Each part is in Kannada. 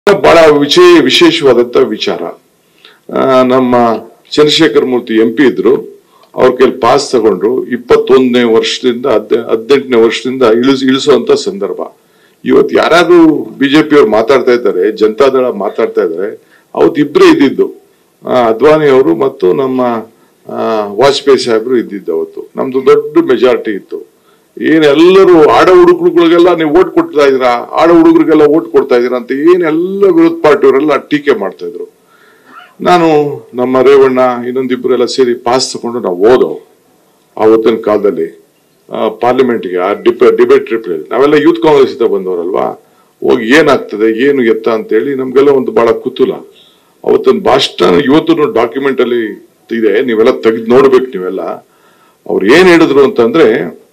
ಬಹಳ ವಿಶೇ ವಿಶೇಷವಾದಂತ ವಿಚಾರ ಆ, ನಮ್ಮ ಚಂದ್ರಶೇಖರ್ ಮೂರ್ತಿ ಎಂ ಪಿ ಇದ್ರು ಅವ್ರ ಕೈಲಿ ಪಾಸ್ ತಗೊಂಡ್ರು ಇಪ್ಪತ್ತೊಂದನೇ ವರ್ಷದಿಂದ ಹದ್- ಹದಿನೆಂಟನೇ ವರ್ಷದಿಂದ ಇಳಿಸ್ ಇಳಿಸುವಂತ ಸಂದರ್ಭ ಇವತ್ತು ಯಾರಾದ್ರೂ ಬಿಜೆಪಿ ಅವ್ರು ಮಾತಾಡ್ತಾ ಇದ್ದಾರೆ ಜನತಾದಳ ಮಾತಾಡ್ತಾ ಇದ್ದಾರೆ ಅವತ್ತು ಇಬ್ಬರೇ ಇದ್ದಿದ್ದು ಆ, ಅದ್ವಾನಿ ಅವರು ಮತ್ತು ನಮ್ಮ ಆ, ವಾಜಪೇಯಿ ಸಾಹೇಬರು ಇದ್ದಿದ್ದು ಅವತ್ತು ನಮ್ದು ದೊಡ್ಡ ಮೆಜಾರಿಟಿ ಇತ್ತು ಏನೆಲ್ಲರೂ ಆಡ ಹುಡುಗರುಗಳಿಗೆಲ್ಲ ನೀವು ಓಟ್ ಕೊಡ್ತಾ ಇದೀರಾ ಆಡ ಹುಡುಗರಿಗೆಲ್ಲ ಓಟ್ ಕೊಡ್ತಾ ಇದೀರಾ ಅಂತ ಏನೆಲ್ಲ ವಿರೋಧ ಪಾರ್ಟಿಯವರೆಲ್ಲ ಟೀಕೆ ಮಾಡ್ತಾ ಇದ್ರು ನಾನು ನಮ್ಮ ರೇವಣ್ಣ ಇನ್ನೊಂದಿಬ್ರು ಸೇರಿ ಪಾಸ್ ತಗೊಂಡು ನಾವು ಓದೋ ಆವತ್ತಿನ ಕಾಲದಲ್ಲಿ ಪಾರ್ಲಿಮೆಂಟ್ಗೆ ಆ ಡಿಪ ಡಿಬೇಟ್ ರಿಪ್ಲೈ ನಾವೆಲ್ಲ ಯೂತ್ ಕಾಂಗ್ರೆಸ್ ಇಂದ ಬಂದವರಲ್ವಾ ಹೋಗಿ ಏನಾಗ್ತದೆ ಏನು ಎತ್ತ ಅಂತೇಳಿ ನಮ್ಗೆಲ್ಲ ಒಂದು ಬಹಳ ಕುತೂಲ ಅವತ್ತಿನ ಭಾಷಣ ಇವತ್ತು ಡಾಕ್ಯುಮೆಂಟ್ ಅಲ್ಲಿ ಇದೆ ನೀವೆಲ್ಲ ತೆಗೆದು ನೋಡ್ಬೇಕು ನೀವೆಲ್ಲ ಅವ್ರು ಏನ್ ಹೇಳಿದ್ರು ಅಂತಂದ್ರೆ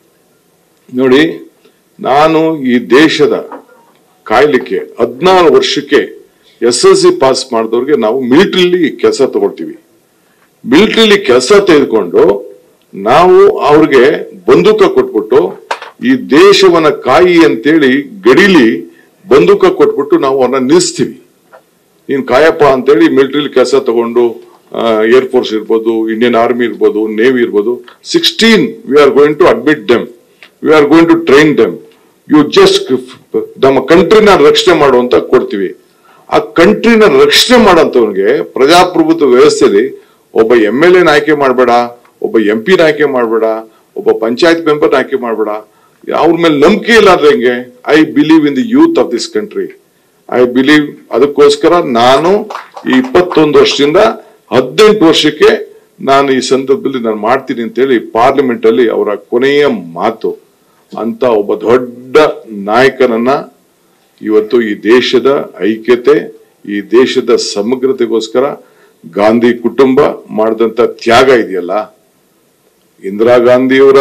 ನೋಡಿ ನಾನು ಈ ದೇಶದ ಕಾಯ್ಲಿಕ್ಕೆ ಹದಿನಾರು ವರ್ಷಕ್ಕೆ ಎಸ್ ಎಲ್ ಸಿ ಪಾಸ್ ಮಾಡಿದವ್ರಿಗೆ ನಾವು ಮಿಲಿಟರಿಲಿ ಕೆಲಸ ತಗೊಳ್ತೀವಿ ಮಿಲಿಟರಿಲಿ ಕೆಲಸ ತೆಗೆದುಕೊಂಡು ನಾವು ಅವ್ರಿಗೆ ಬಂದೂಕ ಕೊಟ್ಬಿಟ್ಟು ಈ ದೇಶವನ್ನ ಕಾಯಿ ಅಂತೇಳಿ ಗಡಿಲಿ ಬಂದೂಕ ಕೊಟ್ಬಿಟ್ಟು ನಾವು ಅವ್ರನ್ನ ನಿಲ್ಲಿಸ್ತೀವಿ ನೀನ್ ಕಾಯಪ್ಪ ಅಂತೇಳಿ ಮಿಲಿಟರಿಲಿ ಕೆಲಸ ತಗೊಂಡು ಏರ್ ಫೋರ್ಸ್ ಇರ್ಬೋದು ಇಂಡಿಯನ್ ಆರ್ಮಿ ಇರ್ಬೋದು ನೇವಿ ಇರ್ಬೋದು sixteen we are going to admit them we are going to train them you just ನಮ್ಮ ಕಂಟ್ರಿನ ರಕ್ಷಣೆ ಮಾಡುವಂತ ಕೊಡ್ತೀವಿ ಆ ಕಂಟ್ರಿನ ರಕ್ಷಣೆ ಮಾಡೋಂಥವ್ನಿಗೆ ಪ್ರಜಾಪ್ರಭುತ್ವ ವ್ಯವಸ್ಥೆಯಲ್ಲಿ ಒಬ್ಬ ಎಂ ಎಲ್ ಎನ ಆಯ್ಕೆ ಮಾಡಬೇಡ ಒಬ್ಬ ಎಂ ಪಿ ಆಯ್ಕೆ ಮಾಡಬೇಡ ಒಬ್ಬ ಪಂಚಾಯತ್ ಮೆಂಬರ್ ಆಯ್ಕೆ ಮಾಡಬೇಡ ಅವ್ರ ಮೇಲೆ ನಂಬಿಕೆ ಇಲ್ಲಾದ್ರೆ ಹೆಂಗೆ I believe in the youth of this country I believe ಅದಕ್ಕೋಸ್ಕರ ನಾನು ಈ ಇಪ್ಪತ್ತೊಂದು ವರ್ಷದಿಂದ ಹದಿನೆಂಟು ವರ್ಷಕ್ಕೆ ನಾನು ಈ ಸಂದರ್ಭದಲ್ಲಿ ನಾನು ಮಾಡ್ತೀನಿ ಅಂತೇಳಿ ಪಾರ್ಲಿಮೆಂಟ್ ಅಲ್ಲಿ ಅವರ ಕೊನೆಯ ಮಾತು ಅಂತ ಒಬ್ಬ ದೊಡ್ಡ ನಾಯಕನನ್ನ ಇವತ್ತು ಈ ದೇಶದ ಐಕ್ಯತೆ ಈ ದೇಶದ ಸಮಗ್ರತೆಗೋಸ್ಕರ ಗಾಂಧಿ ಕುಟುಂಬ ಮಾಡಿದಂತ ತ್ಯಾಗ ಇದೆಯಲ್ಲ ಇಂದಿರಾ ಗಾಂಧಿಯವರ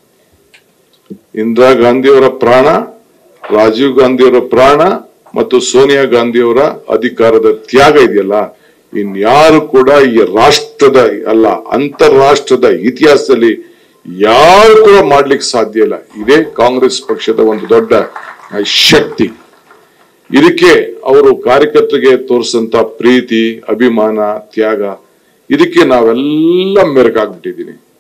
ಇಂದಿರಾ ಗಾಂಧಿಯವರ ಪ್ರಾಣ ರಾಜೀವ್ ಗಾಂಧಿಯವರ ಪ್ರಾಣ ಮತ್ತು ಸೋನಿಯಾ ಗಾಂಧಿಯವರ ಅಧಿಕಾರದ ತ್ಯಾಗ ಇದೆಯಲ್ಲ ಇನ್ಯಾರು ಕೂಡ ಈ ರಾಷ್ಟ್ರದ ಅಲ್ಲ ಅಂತಾರಾಷ್ಟ್ರದ ಇತಿಹಾಸದಲ್ಲಿ ಯಾರು ಕೂಡ ಮಾಡ್ಲಿಕ್ಕೆ ಸಾಧ್ಯ ಇಲ್ಲ ಇದೇ ಕಾಂಗ್ರೆಸ್ ಪಕ್ಷದ ಒಂದು ದೊಡ್ಡ ಶಕ್ತಿ ಇದಕ್ಕೆ ಅವರು ಕಾರ್ಯಕರ್ತರಿಗೆ ತೋರಿಸಂತ ಪ್ರೀತಿ ಅಭಿಮಾನ ತ್ಯಾಗ ಇದಕ್ಕೆ ನಾವೆಲ್ಲ ಮೆರಕಾಗ್ಬಿಟ್ಟಿದ್ದೀನಿ